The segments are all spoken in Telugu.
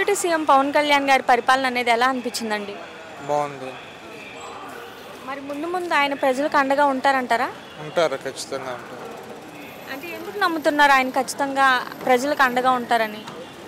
డిప్యూటీ సీఎం పవన్ కళ్యాణ్ గారి పరిపాలన అనేది ఎలా అనిపించిందండి బాగుంది మరి ముందు ముందు ఆయన ప్రజలకు అండగా ఉంటారంటారా ఉంటారు ఖచ్చితంగా ఉంటారు అంటే ఎందుకు నమ్ముతున్నారు ఆయన ఖచ్చితంగా ప్రజలకు అండగా ఉంటారని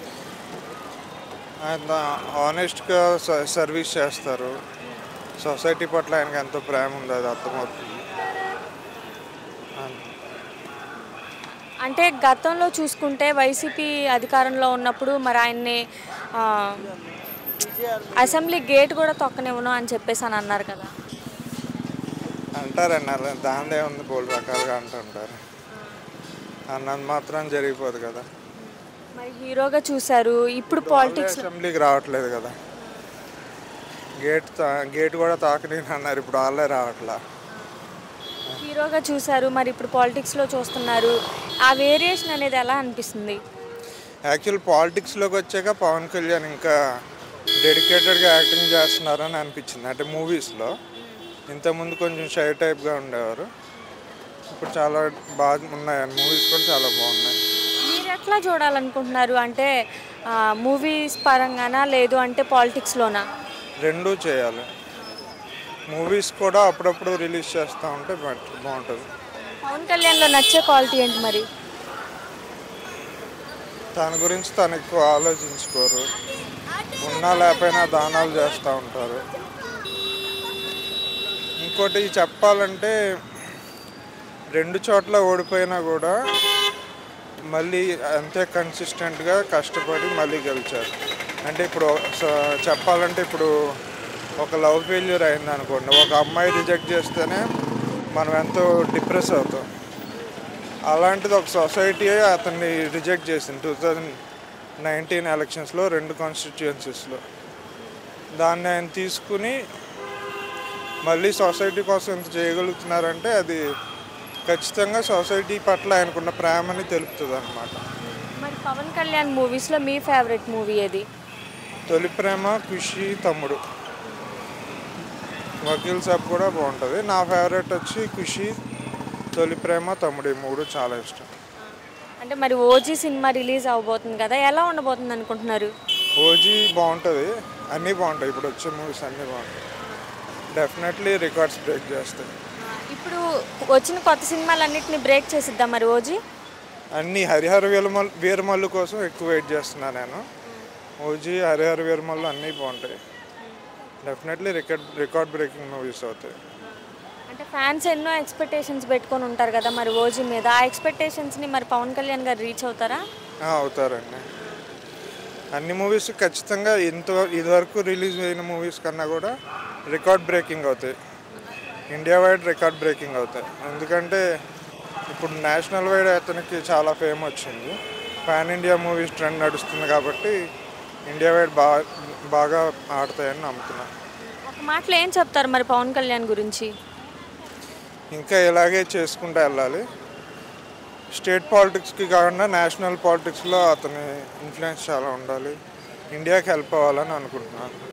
ఆయన ఆనెస్ట్గా స- సర్వీస్ చేస్తారు సొసైటీ పట్ల ఆయనకి ఎంతో ప్రేమ ఉంది అది అర్థమవుతుంది అంతే. అంటే గతంలో చూసుకుంటే వైసీపీ అధికారంలో ఉన్నప్పుడు మరి ఆయన్ని ఆ, అసెంబ్లీ గేట్ కూడా తొక్కనివ్వను అని చెప్పేసి అని అన్నారు కదా అంటారండి అలా దానిదే ఉంది బోల్ రకాలుగా అంటుంటారు అన్నది మాత్రం జరిగిపోదు కదా మరి హీరోగా చూశారు ఇప్పుడు పాలిటిక్స్ అసెంబ్లీకి రావట్లేదు కదా గేట్ తా- గేట్ కూడా తాకని అన్నారు ఇప్పుడు వాళ్ళే రావట్లా హీరోగా చూశారు మరి ఇప్పుడు పాలిటిక్స్లో చూస్తున్నారు ఆ వేరియేషన్ అనేది ఎలా అనిపిస్తుంది యాక్చువల్ పాలిటిక్స్లోకి వచ్చాక పవన్ కళ్యాణ్ ఇంకా డెడికేటెడ్గా యాక్టింగ్ చేస్తున్నారని అనిపించింది అంటే మూవీస్లో ఇంతకుముందు కొంచెం షై టైప్గా ఉండేవారు ఇప్పుడు చాలా బాగా ఉన్నాయి మూవీస్ కూడా చాలా బాగున్నాయి మీరు ఎట్లా చూడాలనుకుంటున్నారు అంటే మూవీస్ పరంగానా లేదు అంటే పాలిటిక్స్లోనా రెండూ చేయాలి మూవీస్ కూడా అప్పుడప్పుడు రిలీజ్ చేస్తూ ఉంటే బెటర్ బాగుంటుంది పవన్ కళ్యాణ్లో నచ్చే క్వాలిటీ ఏంటి మరి దాని గురించి తను ఎక్కువ ఆలోచించుకోరు ఉన్నా లేకపోయినా దానాలు చేస్తూ ఉంటారు ఇంకోటి చెప్పాలంటే రెండు చోట్ల ఓడిపోయినా కూడా మళ్ళీ అంతే కన్సిస్టెంట్గా కష్టపడి మళ్ళీ గెలిచారు అంటే ఇప్పుడు స- చెప్పాలంటే ఇప్పుడు ఒక లవ్ ఫెయిల్యూర్ అయింది అనుకోండి ఒక అమ్మాయి రిజెక్ట్ చేస్తేనే మనం ఎంతో డిప్రెస్ అవుతాం అలాంటిది ఒక సొసైటీ అతన్ని రిజెక్ట్ చేసింది టూ థౌజండ్ నైన్టీన్ ఎలక్షన్స్లో రెండు కాన్స్టిట్యుయెన్సీస్లో దాన్ని ఆయన తీసుకుని మళ్ళీ సొసైటీ కోసం ఇంత చేయగలుగుతున్నారంటే అది ఖచ్చితంగా సొసైటీ పట్ల ఆయనకున్న ప్రేమని తెలుపుతుంది అనమాట మరి పవన్ కళ్యాణ్ మూవీస్లో మీ ఫేవరెట్ మూవీ ఏది తొలి ప్రేమ ఖుషి తమ్ముడు వకీల్ సాబ్ కూడా బాగుంటుంది నా ఫేవరెట్ వచ్చి ఖుషి తొలి ప్రేమ తమ్ముడు ఈ మూడు చాలా ఇష్టం అంటే మరి ఓజీ సినిమా రిలీజ్ అవబోతుంది కదా ఎలా ఉండబోతుంది అనుకుంటున్నారు ఓజీ బాగుంటుంది అన్నీ బాగుంటాయి ఇప్పుడు వచ్చే మూవీస్ అన్నీ బాగుంటాయి డెఫినెట్లీ రికార్డ్స్ బ్రేక్ చేస్తాయి ఇప్పుడు వచ్చిన కొత్త సినిమాలన్నింటినీ బ్రేక్ చేసిద్దాం మరి ఓజీ అన్ని హరిహర వీరమల్ వీరమల్లు కోసం ఎక్కువ వెయిట్ చేస్తున్నాను నేను ఓజీ హరిహర వీరమల్లు అన్నీ బాగుంటాయి definitely record record breaking movies అవుతాయి అంటే ఫ్యాన్స్ ఎన్నో ఎక్స్పెక్టేషన్స్ పెట్టుకొని ఉంటారు కదా మరి ఓజీ మీద ఆ ఎక్స్పెక్టేషన్స్ని మరి పవన్ కళ్యాణ్ గారు రీచ్ అవుతారా ఆ, అవుతారండి అన్ని మూవీస్ ఖచ్చితంగా ఇంత ఇదివరకు రిలీజ్ అయిన మూవీస్ కన్నా కూడా రికార్డ్ బ్రేకింగ్ అవుతాయి ఇండియా వైడ్ రికార్డ్ బ్రేకింగ్ అవుతాయి ఎందుకంటే ఇప్పుడు నేషనల్ వైడ్ అతనికి చాలా ఫేమ్ వచ్చింది పాన్ ఇండియా మూవీస్ ట్రెండ్ నడుస్తుంది కాబట్టి ఇండియా వైడ్ బాగా బాగా ఆడతాయని నమ్ముతున్నాను ఒక మాటలో ఏం చెప్తారు మరి పవన్ కళ్యాణ్ గురించి ఇంకా ఇలాగే చేసుకుంటూ వెళ్ళాలి స్టేట్ పాలిటిక్స్కి కాకుండా నేషనల్ పాలిటిక్స్లో అతని ఇన్ఫ్లుయెన్స్ చాలా ఉండాలి ఇండియాకి హెల్ప్ అవ్వాలని అనుకుంటున్నాను